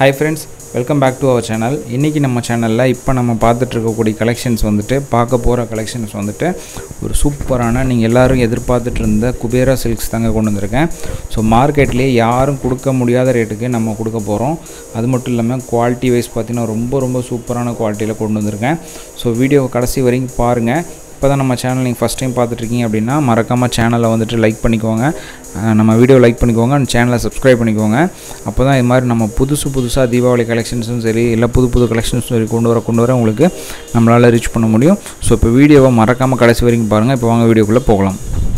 hi friends welcome back to our channel இன்றைக்கி நம்ம சேனலில் இப்போ நம்ம பார்த்துட்டு இருக்கக்கூடிய கலெக்ஷன்ஸ் வந்துட்டு பார்க்க போகிற கலெக்ஷன்ஸ் வந்துட்டு ஒரு சூப்பரான நீங்கள் எல்லோரும் எதிர்பார்த்துட்டு இருந்த குபேரா சில்க்ஸ் தாங்க கொண்டு வந்திருக்கேன் ஸோ மார்க்கெட்லேயே யாரும் கொடுக்க முடியாத ரேட்டுக்கு நம்ம கொடுக்க போகிறோம் அது மட்டும் இல்லாமல் குவாலிட்டி வைஸ் பார்த்திங்கன்னா ரொம்ப ரொம்ப சூப்பரான குவாலிட்டியில் கொண்டு வந்திருக்கேன் ஸோ வீடியோ கடைசி வரைக்கும் பாருங்கள் இப்போ தான் நம்ம சேனல் நீங்கள் ஃபஸ்ட் டைம் பார்த்துட்ருக்கீங்க அப்படின்னா மறக்காமல் சேனலை வந்துட்டு லைக் பண்ணிக்கோங்க அஹ் நம்ம வீடியோ லைக் பண்ணிக்கோங்க அண்ட் சேனலை சப்ஸ்கிரைப் பண்ணிக்கோங்க அப்போ தான் இது மாதிரி நம்ம புதுசு புதுசாக தீபாவளி கலெக்ஷன்ஸும் சரி இல்லை புது புது கலெக்ஷன்ஸும் சரி கொண்டு வர கொண்டு வர உங்களுக்கு நம்மளால் ரீச் பண்ண முடியும் ஸோ இப்போ வீடியோவை மறக்காமல் கடைசி வரைக்கும் பாருங்கள் இப்போ வாங்க வீடியோக்குள்ளே போகலாம்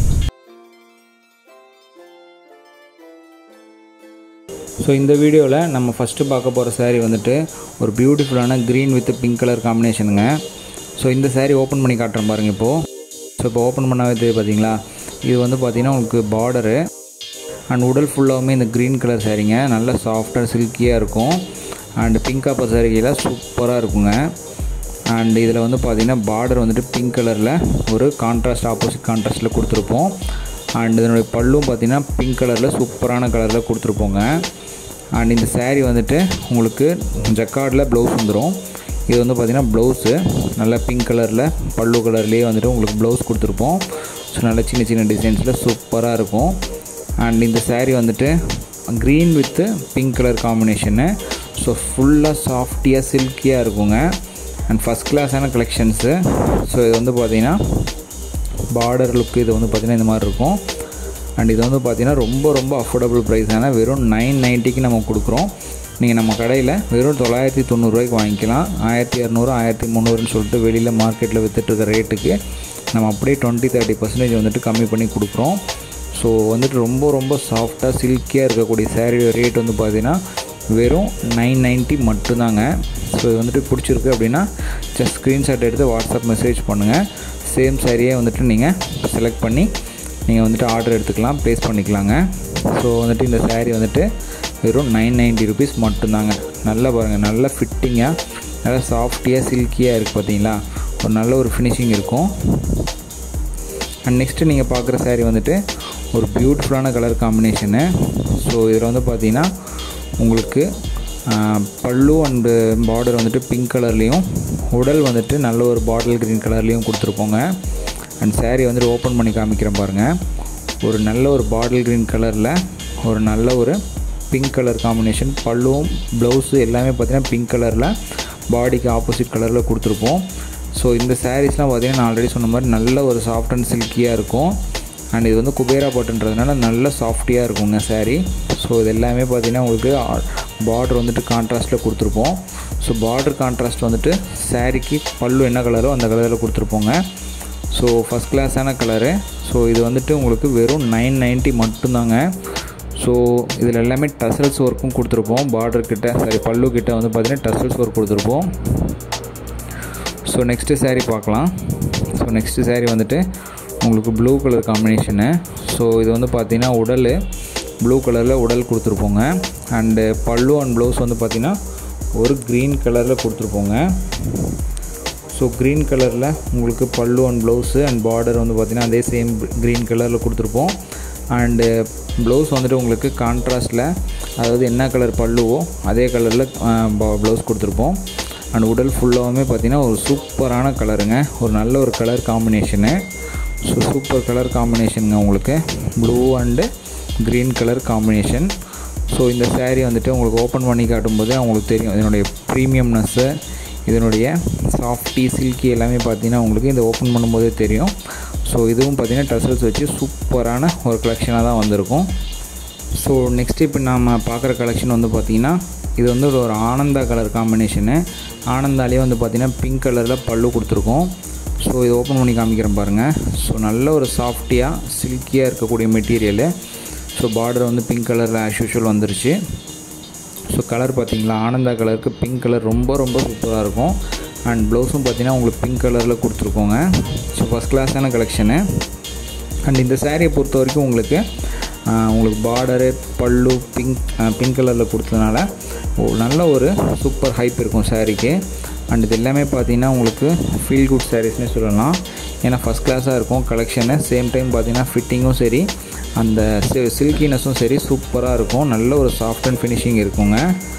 ஸோ இந்த வீடியோவில் நம்ம ஃபஸ்ட்டு பார்க்க போகிற saree வந்துட்டு ஒரு பியூட்டிஃபுல்லான க்ரீன் வித் பிங்க் கலர் காம்பினேஷனுங்க ஸோ இந்த saree ஓப்பன் பண்ணி காட்டுறேன் பாருங்கள் இப்போது ஸோ இப்போ ஓப்பன் பண்ணவே தெரியுது பார்த்தீங்களா இது வந்து பார்த்திங்கன்னா உங்களுக்கு பார்டரு அண்ட் உடல் ஃபுல்லாகவுமே இந்த க்ரீன் கலர் சாரீங்க நல்ல சாஃப்டாக சில்கியாக இருக்கும் அண்ட் பிங்க் காப்பர் சாரியில் சூப்பராக இருக்குங்க அண்ட் இதில் வந்து பார்த்திங்கன்னா பார்டர் வந்துட்டு பிங்க் கலரில் ஒரு கான்ட்ராஸ்ட் ஆப்போசிட் கான்ட்ராஸ்ட்டில் கொடுத்துருப்போம் அண்ட் இதனுடைய பல்லும் பார்த்திங்கன்னா பிங்க் கலரில் சூப்பரான கலரில் கொடுத்துருப்போங்க அண்ட் இந்த saree வந்துட்டு உங்களுக்கு ஜக்கார்டில் ப்ளவுஸ் வந்துடும் இது வந்து பார்த்திங்கன்னா ப்ளவுஸு நல்லா பிங்க் கலரில் பல்லு கலர்லேயே வந்துட்டு உங்களுக்கு ப்ளவுஸ் கொடுத்துருப்போம் ஸோ நல்ல சின்ன சின்ன டிசைன்ஸில் சூப்பராக இருக்கும் அண்ட் இந்த saree வந்துட்டு green with pink colour combination so ஃபுல்லாக சாஃப்டியாக சில்கியாக இருக்குங்க அண்ட் ஃபஸ்ட் கிளாஸான கலெக்ஷன்ஸு ஸோ இது வந்து பார்த்திங்கன்னா பார்டர் லுக்கு இது வந்து பார்த்திங்கன்னா இந்த மாதிரி இருக்கும் அண்ட் இது வந்து பார்த்திங்கன்னா ரொம்ப ரொம்ப அஃபோர்டபுள் ப்ரைஸான வெறும் நைன் நைன்ட்டிக்கு நம்ம கொடுக்குறோம் நீங்கள் நம்ம கடையில் வெறும் தொள்ளாயிரத்தி தொண்ணூறுரூவாய்க்கு வாங்கிக்கலாம் ஆயிரத்தி இரநூறு ஆயிரத்தி முந்நூறுன்னு சொல்லிட்டு வெளியில் மார்க்கெட்டில் விற்றுட்டுருக்க ரேட்டுக்கு நம்ம அப்படியே டுவெண்ட்டி தேர்ட்டி பர்சன்டேஜ் வந்துட்டு கம்மி பண்ணி கொடுக்குறோம் ஸோ வந்துட்டு ரொம்ப ரொம்ப சாஃப்டாக சில்கியாக இருக்கக்கூடிய சேரீ ரேட் வந்து பார்த்திங்கன்னா வெறும் நைன் நைன்ட்டி மட்டும்தாங்க ஸோ இது வந்துட்டு பிடிச்சிருக்கு அப்படின்னா ஜஸ்ட் ஸ்க்ரீன்ஷாட் எடுத்து வாட்ஸ்அப் மெசேஜ் பண்ணுங்கள் சேம் சாரியே வந்துட்டு நீங்கள் செலக்ட் பண்ணி நீங்கள் வந்துட்டு ஆர்டர் எடுத்துக்கலாம் ப்ளேஸ் பண்ணிக்கலாங்க ஸோ வந்துட்டு இந்த saree வந்துட்டு வெறும் நைன் நைன்ட்டி ருபீஸ் மட்டும்தாங்க நல்லா பாருங்கள் நல்ல ஃபிட்டிங்காக நல்லா சாஃப்டியாக சில்கியாக இருக்குது பார்த்தீங்களா ஒரு நல்ல ஒரு ஃபினிஷிங் இருக்கும் அண்ட் நெக்ஸ்ட்டு நீங்கள் பார்க்குற saree வந்துட்டு ஒரு பியூட்டிஃபுல்லான கலர் காம்பினேஷனு ஸோ இதில் வந்து பார்த்தீங்கன்னா உங்களுக்கு ஆஹ், பல்லு அண்டு பார்டர் வந்துட்டு பிங்க் கலர்லேயும் உடல் வந்துட்டு நல்ல ஒரு பாட்டில் க்ரீன் கலர்லேயும் கொடுத்துருப்போங்க அண்ட் saree வந்துட்டு ஓப்பன் பண்ணி காமிக்கிறேன் பாருங்கள் ஒரு நல்ல ஒரு பாட்டில் க்ரீன் கலரில் ஒரு நல்ல ஒரு பிங்க் கலர் காம்பினேஷன் பல்லுவும் ப்ளவுஸு எல்லாமே பார்த்தீங்கன்னா பிங்க் கலரில் பாடிக்கு ஆப்போசிட் கலரில் கொடுத்துருப்போம் ஸோ இந்த சாரீஸ்லாம் பார்த்தீங்கன்னா நான் ஆல்ரெடி சொன்ன மாதிரி நல்ல ஒரு சாஃப்ட் அண்ட் சில்கியாக இருக்கும் அண்ட் இது வந்து குபேரா பட்டுன்றதுனால நல்ல சாஃப்டியாக இருக்குங்க saree ஸோ இது எல்லாமே பார்த்தீங்கன்னா உங்களுக்கு பார்டர் வந்துட்டு கான்ட்ராஸ்ட்டில் கொடுத்துருப்போம் ஸோ பார்டர் கான்ட்ராஸ்ட் வந்துட்டு சாரீக்கு பல்லு என்ன கலரோ அந்த கலரில் கொடுத்துருப்போங்க ஸோ ஃபஸ்ட் கிளாஸான கலரு ஸோ இது வந்துட்டு உங்களுக்கு வெறும் நைன் நைன்ட்டி மட்டும்தாங்க ஸோ இதில் எல்லாமே டசல்ஸ் ஒர்க்கும் கொடுத்துருப்போம் பார்டர் கிட்ட சாரி பல்லு கிட்ட வந்து பார்த்தீங்கன்னா டசல்ஸ் ஒர்க் கொடுத்துருப்போம் ஸோ நெக்ஸ்ட்டு saree பார்க்கலாம் ஸோ நெக்ஸ்ட்டு saree வந்துட்டு உங்களுக்கு ப்ளூ கலர் காம்பினேஷனு ஸோ இது வந்து பார்த்தீங்கன்னா உடல் ப்ளூ கலரில் உடல் கொடுத்துருப்போங்க அண்டு பல்லு அண்ட் ப்ளவுஸ் வந்து பார்த்தீங்கன்னா ஒரு க்ரீன் கலரில் கொடுத்துருப்போங்க ஸோ க்ரீன் கலரில் உங்களுக்கு பல்லு அண்ட் ப்ளவுஸு அண்ட் பார்டர் வந்து பார்த்திங்கன்னா அதே சேம் க்ரீன் கலரில் கொடுத்துருப்போம் அண்டு ப்ளவுஸ் வந்துட்டு உங்களுக்கு கான்ட்ராஸ்டில் அதாவது என்ன கலர் பல்லுவோ அதே கலரில் ப்ளவுஸ் கொடுத்துருப்போம் அண்ட் உடல் ஃபுல்லாகவுமே பார்த்திங்கன்னா ஒரு சூப்பரான கலருங்க ஒரு நல்ல ஒரு colour combination so super colour காம்பினேஷனுங்க உங்களுக்கு blue and green colour combination so இந்த saree வந்துட்டு உங்களுக்கு ஓப்பன் பண்ணி காட்டும்போது உங்களுக்கு தெரியும் இதனுடைய ப்ரீமியம்னஸ்ஸு இதனுடைய சாஃப்டி சில்கி எல்லாமே பார்த்தீங்கன்னா உங்களுக்கு இந்த ஓப்பன் பண்ணும்போதே தெரியும் ஸோ இதுவும் பார்த்தீங்கன்னா டசல்ஸ் வச்சு சூப்பரான ஒரு கலெக்ஷனாக தான் வந்திருக்கும் ஸோ நெக்ஸ்ட் இப்போ நம்ம பார்க்குற கலெக்ஷன் வந்து பார்த்திங்கன்னா இது வந்து ஒரு ஆனந்தா கலர் காம்பினேஷனு ஆனந்தாலே வந்து பார்த்திங்கன்னா பிங்க் கலரில் பல்லு கொடுத்துருக்கோம் ஸோ இது ஓப்பன் பண்ணி காமிக்கிறேன் பாருங்கள் ஸோ நல்ல ஒரு சாஃப்டியாக சில்கியாக இருக்கக்கூடிய மெட்டீரியலு ஸோ பார்டர் வந்து பிங்க் கலரில் ஆஸ் யூஷுவல் வந்துருச்சு ஸோ கலர் பார்த்தீங்களா ஆனந்தா கலருக்கு பிங்க் கலர் ரொம்ப ரொம்ப சூப்பராக இருக்கும் அண்ட் ப்ளவுஸும் பார்த்தீங்கன்னா உங்களுக்கு பிங்க் கலரில் கொடுத்துருக்கோங்க ஸோ ஃபஸ்ட் கிளாஸான கலெக்ஷனு அண்ட் இந்த சாரியை பொறுத்த வரைக்கும் உங்களுக்கு ஆஹ், உங்களுக்கு பார்டரு பல்லு பிங்க் பிங்க் கலரில் கொடுத்ததுனால ஒரு நல்ல ஒரு சூப்பர் ஹைப் இருக்கும் சாரீக்கு அண்ட் இது எல்லாமே பார்த்தீங்கன்னா உங்களுக்கு ஃபீல் குட் சாரீஸ்னே சொல்லலாம் ஏன்னா ஃபஸ்ட் கிளாஸாக இருக்கும் கலெக்ஷனு சேம் டைம் பார்த்தீங்கன்னா ஃபிட்டிங்கும் சரி அந்த சில்கினஸும் சரி சூப்பராக இருக்கும் நல்ல ஒரு சாஃப்ட் அண்ட் ஃபினிஷிங் இருக்குங்க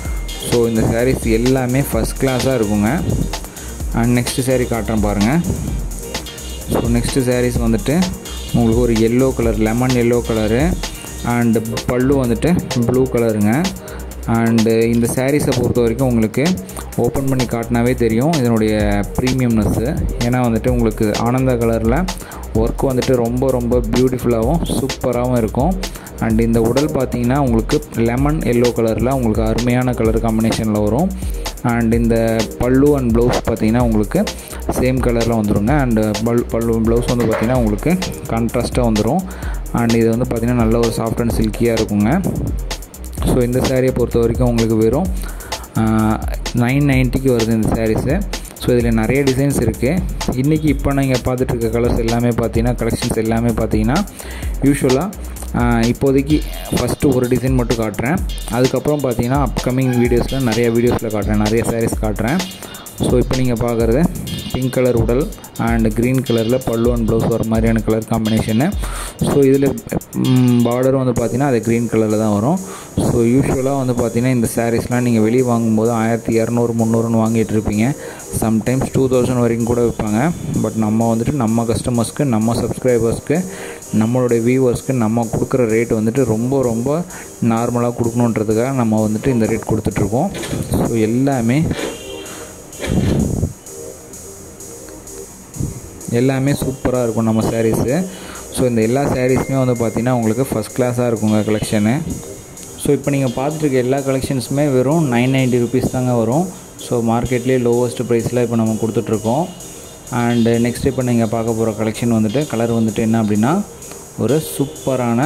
ஸோ இந்த சாரீஸ் எல்லாமே ஃபஸ்ட் கிளாஸாக இருக்குங்க அண்ட் நெக்ஸ்ட்டு saree காட்டுறேன் பாருங்கள் ஸோ நெக்ஸ்ட்டு sarees வந்துட்டு உங்களுக்கு ஒரு yellow colour lemon yellow colour and பல்லு வந்துட்டு ப்ளூ கலருங்க அண்டு இந்த சாரீஸை பொறுத்த வரைக்கும் உங்களுக்கு ஓப்பன் பண்ணி காட்டினாவே தெரியும் இதனுடைய ப்ரீமியம்னஸ்ஸு ஏன்னா வந்துட்டு உங்களுக்கு ஆனந்தா கலரில் ஒர்க் வந்துட்டு ரொம்ப ரொம்ப பியூட்டிஃபுல்லாகவும் சூப்பராகவும் இருக்கும் அண்ட் இந்த உடல் பார்த்தீங்கன்னா உங்களுக்கு லெமன் எல்லோ கலரில் உங்களுக்கு அருமையான கலர் காம்பினேஷனில் வரும் அண்ட் இந்த பல்லு அண்ட் ப்ளவுஸ் பார்த்தீங்கன்னா உங்களுக்கு சேம் கலரில் வந்துருங்க அண்டு பல் பல்லு ப்ளவுஸ் வந்து பார்த்திங்கன்னா உங்களுக்கு கான்ட்ராஸ்ட்டாக வந்துடும் அண்ட் இது வந்து பார்த்திங்கன்னா நல்ல ஒரு சாஃப்ட் அண்ட் சில்கியாக இருக்குங்க ஸோ இந்த சாரியை பொறுத்த வரைக்கும் உங்களுக்கு வெறும் நைன் நைன்ட்டிக்கு வருது இந்த சாரீஸு ஸோ இதில் நிறைய டிசைன்ஸ் இருக்குது இன்றைக்கி இப்போ நீங்கள் பார்த்துட்டு இருக்க கலர்ஸ் எல்லாமே பார்த்தீங்கன்னா கலெக்ஷன்ஸ் எல்லாமே பார்த்தீங்கன்னா யூஸ்வலாக இப்போதைக்கு ஃபஸ்ட்டு ஒரு டிசைன் மட்டும் காட்டுறேன் அதுக்கப்புறம் பார்த்தீங்கன்னா அப்கமிங் வீடியோஸில் நிறைய வீடியோஸில் காட்டுறேன் நிறைய சாரீஸ் காட்டுறேன் ஸோ இப்போ நீங்கள் பார்க்குறது பிங்க் கலர் உடல் அண்ட் க்ரீன் கலரில் பல்லு அண்ட் ப்ளவுஸ் வர மாதிரியான கலர் காம்பினேஷனு ஸோ இதில் பார்டரும் வந்து பார்த்திங்கன்னா அது க்ரீன் கலரில் தான் வரும் ஸோ யூஸ்வலாக வந்து பார்த்திங்கன்னா இந்த சாரீஸ்லாம் நீங்கள் வெளியே வாங்கும்போது ஆயிரத்தி இரநூறு முந்நூறுன்னு வாங்கிட்டு இருப்பீங்க சம்டைம்ஸ் டூ தௌசண்ட் வரைக்கும் கூட விற்பாங்க பட் நம்ம வந்துட்டு நம்ம கஸ்டமர்ஸ்க்கு நம்ம சப்ஸ்கிரைபர்ஸ்க்கு நம்மளுடைய வியூவர்ஸ்க்கு நம்ம கொடுக்குற ரேட் வந்துட்டு ரொம்ப ரொம்ப நார்மலாக கொடுக்கணுன்றதுக்காக நம்ம வந்துட்டு இந்த ரேட் கொடுத்துட்ருக்கோம் ஸோ எல்லாமே எல்லாமே சூப்பராக இருக்கும் நம்ம சாரீஸு ஸோ இந்த எல்லா சாரீஸுமே வந்து பார்த்திங்கன்னா உங்களுக்கு ஃபஸ்ட் கிளாஸாக இருக்குங்க கலெக்ஷனு ஸோ இப்போ நீங்கள் பார்த்துருக்க எல்லா கலெக்ஷன்ஸுமே வெறும் நைன் நைன்ட்டி ருபீஸ் தாங்க வரும் ஸோ மார்க்கெட்லேயே லோவஸ்ட் ப்ரைஸில் இப்போ நம்ம கொடுத்துட்ருக்கோம் அண்டு நெக்ஸ்ட் இப்போ நீங்கள் பார்க்க போகிற கலெக்ஷன் வந்துட்டு கலர் வந்துட்டு என்ன அப்படின்னா ஒரு சூப்பரான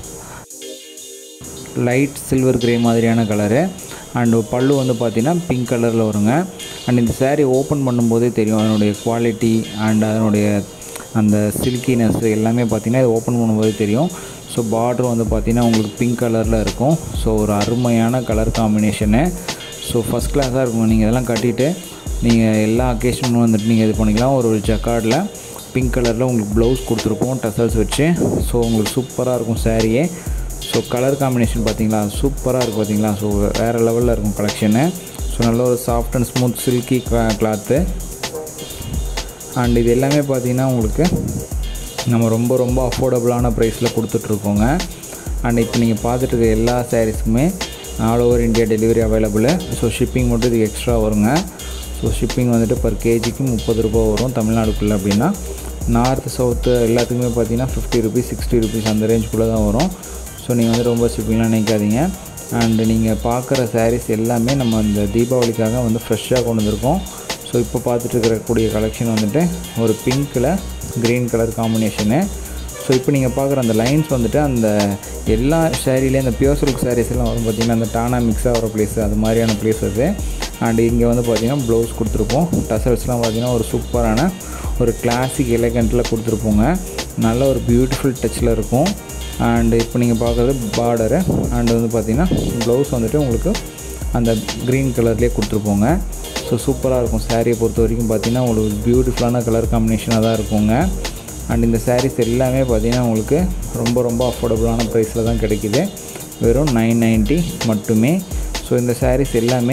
லைட் சில்வர் கிரே மாதிரியான கலரு அண்டு பல்லு வந்து பார்த்திங்கன்னா பிங்க் கலரில் வருங்க அண்ட் இந்த saree ஓப்பன் பண்ணும்போதே தெரியும் அதனுடைய குவாலிட்டி அண்ட் அதனுடைய அந்த சில்கினஸ் எல்லாமே பார்த்திங்கன்னா இது ஓப்பன் பண்ணும்போதே தெரியும் ஸோ பார்டர் வந்து பார்த்திங்கன்னா உங்களுக்கு பிங்க் கலரில் இருக்கும் ஸோ ஒரு அருமையான கலர் காம்பினேஷனு ஸோ ஃபஸ்ட் கிளாஸாக இருக்கும் நீங்கள் இதெல்லாம் கட்டிட்டு நீங்கள் எல்லா அக்கேஷனும் வந்துட்டு நீங்கள் இது பண்ணிக்கலாம் ஒரு ஜக்கார்டில் பிங்க் கலரில் உங்களுக்கு ப்ளவுஸ் கொடுத்துருப்போம் டசல்ஸ் வச்சு ஸோ உங்களுக்கு சூப்பராக இருக்கும் சாரியே ஸோ கலர் காம்பினேஷன் பார்த்தீங்களா சூப்பராக இருக்குது பார்த்தீங்களா ஸோ வேறு லெவலில் இருக்கும் கலெக்ஷனு ஸோ நல்ல ஒரு soft and smooth silky cloth and இது எல்லாமே பார்த்தீங்கன்னா உங்களுக்கு நம்ம ரொம்ப ரொம்ப அஃபோர்டபுளான ப்ரைஸில் கொடுத்துட்ருக்கோங்க அண்ட் இப்போ நீங்கள் பார்த்துட்டு இருக்க எல்லா சாரீஸுக்குமே all over India delivery available so shipping மட்டும் இதுக்கு எக்ஸ்ட்ரா வருங்க ஸோ ஷிப்பிங் வந்துட்டு பர் கேஜிக்கு முப்பது ரூபா வரும் தமிழ்நாடுக்குள்ளே அப்படின்னா நார்த்து சவுத்து எல்லாத்துக்குமே பார்த்தீங்கன்னா ஃபிஃப்டி ருபீஸ் சிக்ஸ்டி ருபீஸ் அந்த ரேஞ்சுக்குள்ளே தான் வரும் ஸோ நீங்கள் வந்து ரொம்ப ஷிப்பிங்லாம் நினைக்காதீங்க அண்டு நீங்கள் பார்க்குற சாரீஸ் எல்லாமே நம்ம இந்த தீபாவளிக்காக வந்து ஃப்ரெஷ்ஷாக கொண்டு வந்திருக்கோம் ஸோ இப்போ பார்த்துட்டு இருக்கக்கூடிய கலெக்ஷன் வந்துட்டு ஒரு பிங்க்கில் க்ரீன் கலர் காம்பினேஷனு ஸோ இப்போ நீங்கள் பார்க்குற அந்த லைன்ஸ் வந்துட்டு அந்த எல்லா சாரீலேயும் அந்த பியூர் சில்க் சாரீஸ் எல்லாம் வரும் பார்த்திங்கன்னா அந்த டானா மிக்ஸ் ஆகிற பிளேஸ் அது மாதிரியான பிளேஸ் அது அண்ட் இங்கே வந்து பார்த்திங்கன்னா ப்ளவுஸ் கொடுத்துருப்போம் டசல்ஸ்லாம் பார்த்திங்கன்னா ஒரு சூப்பரான ஒரு கிளாசிக் எலகண்ட்டில் கொடுத்துருப்போங்க நல்ல ஒரு பியூட்டிஃபுல் டச்சில் இருக்கும் அண்டு இப்போ நீங்கள் பார்க்குறது பார்டரு அண்டு வந்து பார்த்திங்கன்னா ப்ளவுஸ் வந்துட்டு உங்களுக்கு அந்த க்ரீன் கலர்லேயே கொடுத்துருப்போங்க ஸோ சூப்பராக இருக்கும் சாரியை பொறுத்த வரைக்கும் பார்த்திங்கன்னா உங்களுக்கு பியூட்டிஃபுல்லான கலர் காம்பினேஷனாக தான் இருக்குங்க அண்ட் இந்த சாரீஸ் எல்லாமே பார்த்திங்கன்னா உங்களுக்கு ரொம்ப ரொம்ப அஃபோர்டபுளான ப்ரைஸில் தான் கிடைக்குது வெறும் நைன் நைன்ட்டி மட்டுமே ஸோ இந்த சாரீஸ் எல்லாமே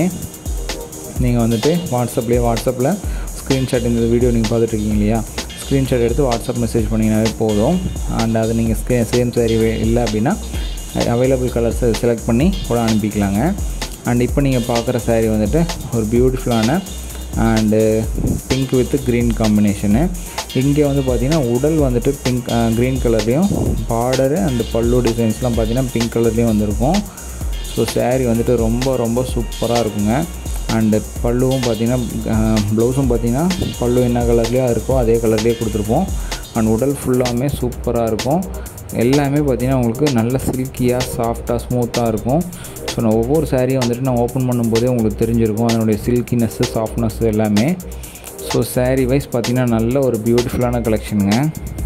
நீங்கள் வந்துட்டு வாட்ஸ்அப்லேயே வாட்ஸ்அப்பில் ஸ்க்ரீன்ஷாட் இந்த வீடியோ நீங்கள் பார்த்துட்ருக்கீங்க இல்லையா ஸ்க்ரீன்ஷாட் எடுத்து வாட்ஸ்அப் மெசேஜ் பண்ணிங்கனாவே போதும் அண்ட் அது நீங்கள் ஸ்கே சேம் சாரி இல்லை அப்படின்னா அவைலபிள் கலர்ஸை செலக்ட் பண்ணி கூட அனுப்பிக்கலாங்க அண்ட் இப்போ நீங்கள் பார்க்குற சாரீ வந்துட்டு ஒரு பியூட்டிஃபுல்லான and pink with green combination இங்கே வந்து பார்த்திங்கன்னா உடல் வந்துட்டு பிங்க் க்ரீன் கலர்லேயும் பார்டரு அண்டு பல்லு டிசைன்ஸ்லாம் பார்த்திங்கன்னா பிங்க் கலர்லேயும் வந்திருக்கும் ஸோ saree வந்துட்டு ரொம்ப ரொம்ப சூப்பராக இருக்குங்க அண்டு பல்லுவும் பார்த்திங்கன்னா ப்ளவுஸும் பார்த்திங்கன்னா பல்லு என்ன கலர்லேயோ இருக்கோ அதே கலர்லேயே கொடுத்துருப்போம் அண்ட் உடல் ஃபுல்லாமே சூப்பராக இருக்கும் எல்லாமே பார்த்திங்கன்னா உங்களுக்கு நல்ல சில்கியாக சாஃப்டாக ஸ்மூத்தாக இருக்கும் ஸோ நான் ஒவ்வொரு சாரியும் வந்துட்டு நான் ஓப்பன் பண்ணும்போதே உங்களுக்கு தெரிஞ்சிருக்கும் அதனுடைய சில்கினஸ்ஸு சாஃப்ட்னஸ்ஸு எல்லாமே ஸோ saree வைஸ் பார்த்திங்கன்னா நல்ல ஒரு பியூட்டிஃபுல்லான கலெக்ஷனுங்க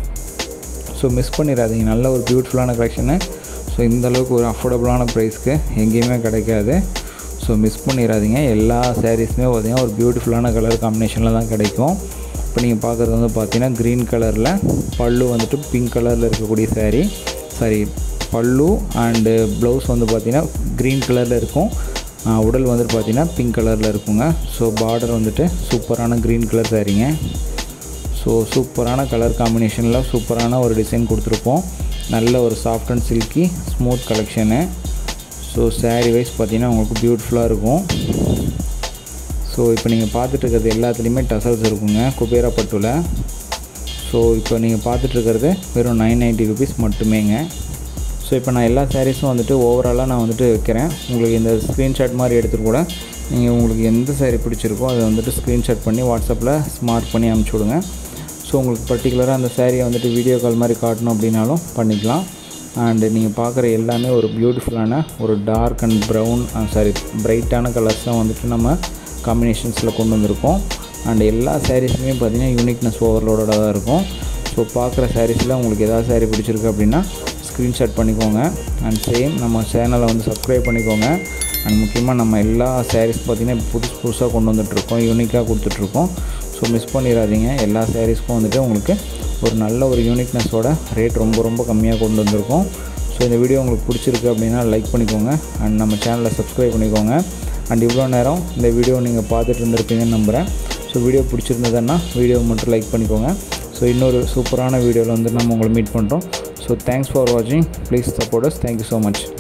ஸோ மிஸ் பண்ணிடாதீங்க நல்ல ஒரு பியூட்டிஃபுல்லான கலெக்ஷனு ஸோ இந்த அளவுக்கு ஒரு அஃபோர்டபுளான ப்ரைஸ்க்கு எங்கேயுமே கிடைக்காது ஸோ மிஸ் பண்ணிடாதீங்க எல்லா சாரீஸுமே பார்த்திங்கன்னா ஒரு பியூட்டிஃபுல்லான கலர் காம்பினேஷனில் தான் கிடைக்கும் இப்போ நீங்கள் பார்க்குறது வந்து பார்த்தீங்கன்னா க்ரீன் கலரில் பல்லு வந்துட்டு பிங்க் கலரில் இருக்கக்கூடிய saree சாரி பல்லு அண்டு ப்ளவுஸ் வந்து பார்த்திங்கன்னா க்ரீன் கலரில் இருக்கும் ஆஹ் உடல் வந்துட்டு பார்த்தீங்கன்னா பிங்க் கலரில் இருக்குங்க ஸோ பார்டர் வந்துட்டு சூப்பரான க்ரீன் கலர் சாரீங்க ஸோ சூப்பரான கலர் காம்பினேஷனில் சூப்பரான ஒரு டிசைன் கொடுத்துருப்போம் நல்ல ஒரு soft and silky smooth collection so saree wise பார்த்தீங்கன்னா உங்களுக்கு பியூட்டிஃபுல்லாக இருக்கும் ஸோ இப்போ நீங்கள் பார்த்துட்டு இருக்கிறது எல்லாத்துலேயுமே டசல்ஸ் இருக்குங்க குபேரா பட்டுல ஸோ இப்போ நீங்கள் பார்த்துட்டு இருக்கிறது வெறும் நைன் நைன்ட்டி ருபீஸ் மட்டுமேங்க ஸோ இப்போ நான் எல்லா சாரீஸும் வந்துட்டு ஓவராலாக நான் வந்துட்டு வைக்கிறேன் உங்களுக்கு இந்த ஸ்க்ரீன்ஷாட் மாதிரி எடுத்துட்டு கூட நீங்கள் உங்களுக்கு எந்த saree பிடிச்சிருக்கோ அதை வந்துட்டு ஸ்க்ரீன்ஷாட் பண்ணி வாட்ஸ்அப்பில் ஸ்மார்ட் பண்ணி அனுப்பிச்சி விடுங்க ஸோ உங்களுக்கு பர்டிகுலராக அந்த சாரியை வந்துட்டு வீடியோ கால் மாதிரி காட்டணும் அப்படின்னாலும் பண்ணிக்கலாம் அண்டு நீங்கள் பார்க்குற எல்லாமே ஒரு பியூட்டிஃபுல்லான ஒரு டார்க் அண்ட் ப்ரௌன் சாரி பிரைட்டான கலர்ஸ் தான் வந்துட்டு நம்ம காம்பினேஷன்ஸில் கொண்டு வந்திருக்கோம் அண்ட் எல்லா சாரீஸுமே பார்த்தீங்கன்னா யூனிக்னஸ் ஓவர்லோடோட தான் இருக்கும் ஸோ பார்க்குற சாரீஸில் உங்களுக்கு ஏதாவது சாரீ பிடிச்சிருக்கு அப்படின்னா ஸ்க்ரீன்ஷாட் பண்ணிக்கோங்க அண்ட் சேம் நம்ம சேனலை வந்து சப்ஸ்கிரைப் பண்ணிக்கோங்க அண்ட் முக்கியமாக நம்ம எல்லா சாரீஸ் பார்த்திங்கன்னா புதுசு புதுசாக கொண்டு வந்துட்ருக்கோம் யூனிக்காக கொடுத்துட்ருக்கோம் ஸோ மிஸ் பண்ணிடாதீங்க எல்லா சாரீஸ்க்கும் வந்துட்டு உங்களுக்கு ஒரு நல்ல ஒரு யூனிக்னஸோட ரேட் ரொம்ப ரொம்ப கம்மியாக கொண்டு வந்திருக்கோம் ஸோ இந்த வீடியோ உங்களுக்கு பிடிச்சிருக்கு அப்படின்னா லைக் பண்ணிக்கோங்க அண்ட் நம்ம சேனலை சப்ஸ்கிரைப் பண்ணிக்கோங்க அண்ட் இவ்வளோ நேரம் இந்த வீடியோ நீங்கள் பார்த்துட்டு இருந்திருப்பீங்கன்னு நம்புகிறேன் ஸோ வீடியோ பிடிச்சிருந்ததுன்னா வீடியோ மட்டும் லைக் பண்ணிக்கோங்க ஸோ இன்னொரு சூப்பரான வீடியோவில் வந்து நம்ம உங்களை மீட் பண்ணுறோம் ஸோ தேங்க்ஸ் ஃபார் வாட்சிங் please support us thank you so much